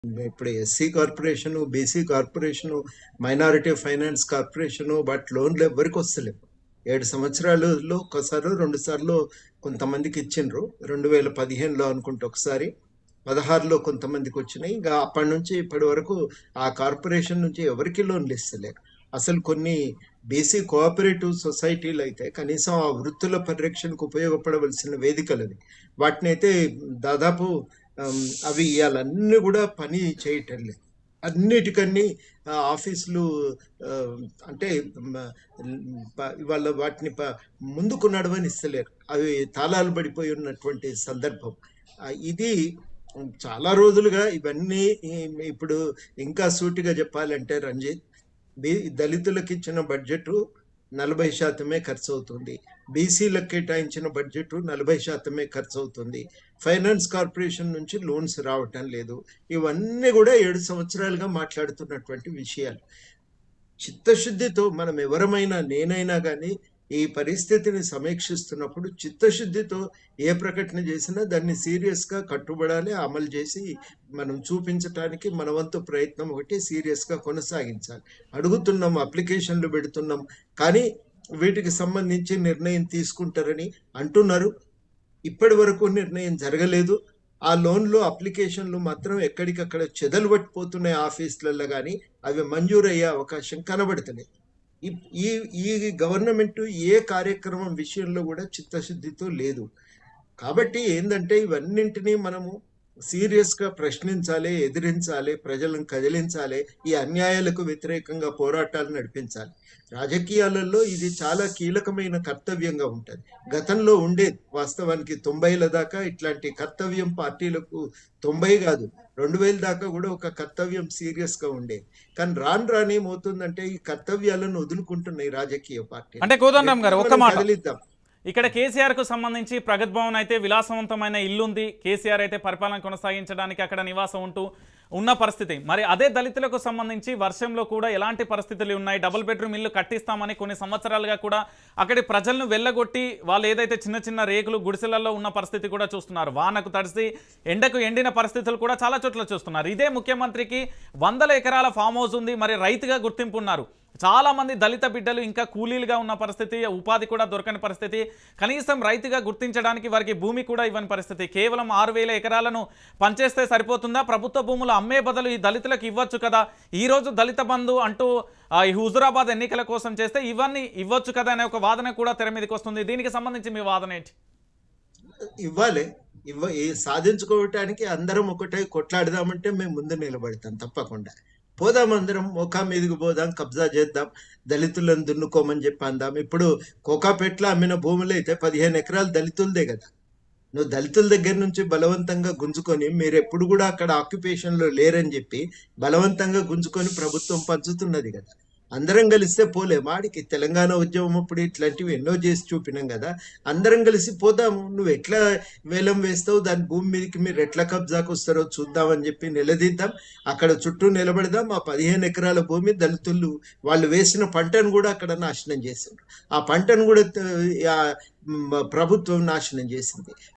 ఇప్పుడు SC corporation BC corporation minority finance corporation but లోన్లు ఎవరికి వస్తలేవు ఏడు సంవత్సరాలలో ఒకసారి రెండు సార్లు కొంతమందికి ఇచ్చిండ్రు రెండు వేల పదిహేనులో అనుకుంటే ఒకసారి పదహారులో కొంతమందికి వచ్చినాయి ఇంకా అప్పటి నుంచి ఇప్పటి వరకు ఆ కార్పొరేషన్ నుంచి ఎవరికి లోన్లు ఇస్తలేరు అసలు కొన్ని బీసీ కోఆపరేటివ్ సొసైటీలు అయితే కనీసం ఆ వృత్తుల పరిరక్షణకు ఉపయోగపడవలసిన వేదికలు అవి వాటిని అయితే దాదాపు ఆమ్, అవి ఇవాళన్నీ కూడా పని చేయటం లేదు అన్నిటికన్నీ ఆ, ఆఫీసులు ఆ, అంటే మ, ప- ఇవాళ వాటిని ప- ముందుకు నడవని ఇస్తలేరు అవి తాళాలు పడిపోయి ఉన్నటువంటి సందర్భం ఆ, ఇది చాలా రోజులుగా ఇవన్నీ ఈ- ఇప్పుడు ఇంకా సూటిగా చెప్పాలంటే రంజిత్ బీ దళితులకు ఇచ్చిన బడ్జెట్ నలభై శాతమే ఖర్చు అవుతుంది బీసీలకు కేటాయించిన బడ్జెట్ నలభై శాతమే ఖర్చు అవుతుంది ఫైనాన్స్ కార్పొరేషన్ నుంచి లోన్స్ రావటం లేదు ఇవన్నీ కూడా ఏడు సంవత్సరాలుగా మాట్లాడుతున్నటువంటి విషయాలు చిత్తశుద్ధితో మనం ఎవరమైనా నేనైనా కానీ ఈ పరిస్థితిని సమీక్షిస్తున్నప్పుడు చిత్తశుద్ధితో ఏ ప్రకటన చేసినా దాన్ని సీరియస్గా కట్టుబడాలి అమలు చేసి మనం చూపించటానికి మన వంతు ప్రయత్నం ఒకటి సీరియస్గా కొనసాగించాలి అడుగుతున్నాం అప్లికేషన్లు పెడుతున్నాం కానీ వీటికి సంబంధించి నిర్ణయం తీసుకుంటారని అంటున్నారు ఇప్పటి వరకు నిర్ణయం జరగలేదు ఆ లోన్లు అప్లికేషన్లు మాత్రం ఎక్కడికక్కడ చెదలు పట్టిపోతున్నాయి ఆఫీసులలో కానీ అవి మంజూరయ్యే అవకాశం కనబడుతున్నాయి ఈ ఈ ఈ గవర్నమెంట్ ఏ కార్యక్రమం విషయంలో కూడా చిత్తశుద్ధితో లేదు కాబట్టి ఏంటంటే ఇవన్నింటినీ మనము సీరియస్గా ప్రశ్నించాలి ఎదిరించాలి ప్రజలను కదిలించాలి ఈ అన్యాయాలకు వ్యతిరేకంగా పోరాటాలు నడిపించాలి రాజకీయాలలో ఇది చాలా కీలకమైన కర్తవ్యంగా ఉంటుంది గతంలో ఉండేది వాస్తవానికి తొంభైల దాకా ఇట్లాంటి కర్తవ్యం పార్టీలకు తొంభై కాదు రెండు వేల దాకా కూడా ఒక కర్తవ్యం సీరియస్గా ఉండేది కానీ రాను రాని ఏమవుతుందంటే ఈ కర్తవ్యాలను వదులుకుంటున్నాయి రాజకీయ పార్టీలు అంటే కోదండరామ్ గారు ఒక్క మనం మాట కదిలిద్దాం ఇక్కడ కేసీఆర్ కు సంబంధించి ప్రగత్ భవన్ అయితే విలాసవంతమైన ఇల్లు ఉంది కేసీఆర్ అయితే పరిపాలన కొనసాగించడానికి అక్కడ నివాసం ఉంటూ ఉన్న పరిస్థితి మరి అదే దళితులకు సంబంధించి వర్షంలో కూడా ఎలాంటి పరిస్థితులు ఉన్నాయి డబుల్ బెడ్రూమ్ ఇల్లు కట్టిస్తామని కొన్ని సంవత్సరాలుగా కూడా అక్కడి ప్రజలను వెళ్ళగొట్టి వాళ్ళు ఏదైతే చిన్న చిన్న రేకులు గుడిసెలలో ఉన్న పరిస్థితి కూడా చూస్తున్నారు వానకు తడిసి ఎండకు ఎండిన పరిస్థితులు కూడా చాలా చోట్ల చూస్తున్నారు ఇదే ముఖ్యమంత్రికి వందల ఎకరాల ఫామ్ హౌస్ ఉంది మరి రైతుగా గుర్తింపు ఉన్నారు చాలా మంది దళిత బిడ్డలు ఇంకా కూలీలుగా ఉన్న పరిస్థితి ఉపాధి కూడా దొరకని పరిస్థితి కనీసం రైతుగా గుర్తించడానికి వారికి భూమి కూడా ఇవ్వని పరిస్థితి కేవలం ఆరు వేల ఎకరాలను పంచేస్తే సరిపోతుందా ప్రభుత్వ భూములు అమ్మే బదులు ఈ దళితులకు ఇవ్వచ్చు కదా ఈ రోజు దళిత బంధు అంటూ ఆ, ఈ హుజురాబాద్ ఎన్నికల కోసం చేస్తే ఇవన్నీ ఇవ్వచ్చు కదా అనే ఒక వాదన కూడా తెర మీదకి వస్తుంది దీనికి సంబంధించి మీ వాదన ఏంటి ఇవ్వాలి ఇవ్వ ఈ సాధించుకోవటానికి అందరం ఒకటే కొట్లాడదామంటే మేము ముందు నిలబడతాం తప్పకుండా పోదాం అందరం మోకా మీదకి పోదాం కబ్జా చేద్దాం దళితులను దున్నుకోమని చెప్పి అందాం ఇప్పుడు కోకాపేట్లో అమ్మిన భూములు అయితే పదిహేను ఎకరాలు దళితులదే కదా నువ్వు దళితుల దగ్గర నుంచి బలవంతంగా గుంజుకొని మీరు ఎప్పుడు కూడా అక్కడ ఆక్యుపేషన్లో లేరని చెప్పి బలవంతంగా గుంజుకొని ప్రభుత్వం పంచుతున్నది కదా అందరం కలిస్తే పోలే వాడికి తెలంగాణ ఉద్యమం అప్పుడు ఇట్లాంటివి ఎన్నో చేసి చూపినాం కదా అందరం కలిసి పోదాము నువ్వు ఎట్లా వేలం వేస్తావు దాని భూమి మీదకి మీరు ఎట్లా కబ్జాకు వస్తారో చూద్దామని చెప్పి నిలదీద్దాం అక్కడ చుట్టూ నిలబడదాం ఆ పదిహేను ఎకరాల భూమి దళితులు వాళ్ళు వేసిన పంటను కూడా అక్కడ నాశనం చేసిండ్రు ఆ పంటను కూడా త- ఆ, మ్, ప్రభుత్వం నాశనం చేసింది